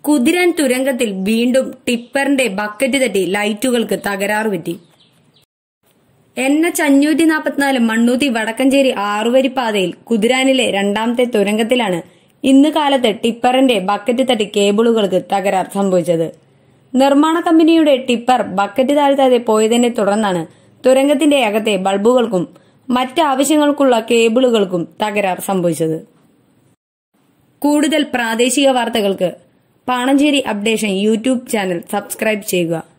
കുതിരാൻ തുരങ്കത്തിൽ വീണ്ടും ടിപ്പറിന്റെ ബക്കറ്റ് തട്ടി ലൈറ്റുകൾക്ക് തകരാറ് പറ്റി എൻ എച്ച് അഞ്ഞൂറ്റി നാൽപ്പത്തിനാല് മണ്ണൂത്തി വടക്കഞ്ചേരി ആറുവരി പാതയിൽ കുതിരാനിലെ രണ്ടാമത്തെ തുരങ്കത്തിലാണ് ഇന്ന് കാലത്ത് ടിപ്പറിന്റെ ബക്കറ്റ് തട്ടി കേബിളുകൾക്ക് തകരാർ സംഭവിച്ചത് നിർമ്മാണ കമ്പനിയുടെ ടിപ്പർ ബക്കറ്റ് താഴ്ത്താതെ പോയതിനെ തുടർന്നാണ് തുരങ്കത്തിന്റെ അകത്തെ ബൾബുകൾക്കും മറ്റ് ആവശ്യങ്ങൾക്കുള്ള കേബിളുകൾക്കും തകരാർ സംഭവിച്ചത് കൂടുതൽ പ്രാദേശിക വാർത്തകൾക്ക് Panancheri updation YouTube channel subscribe ചെയ്യുക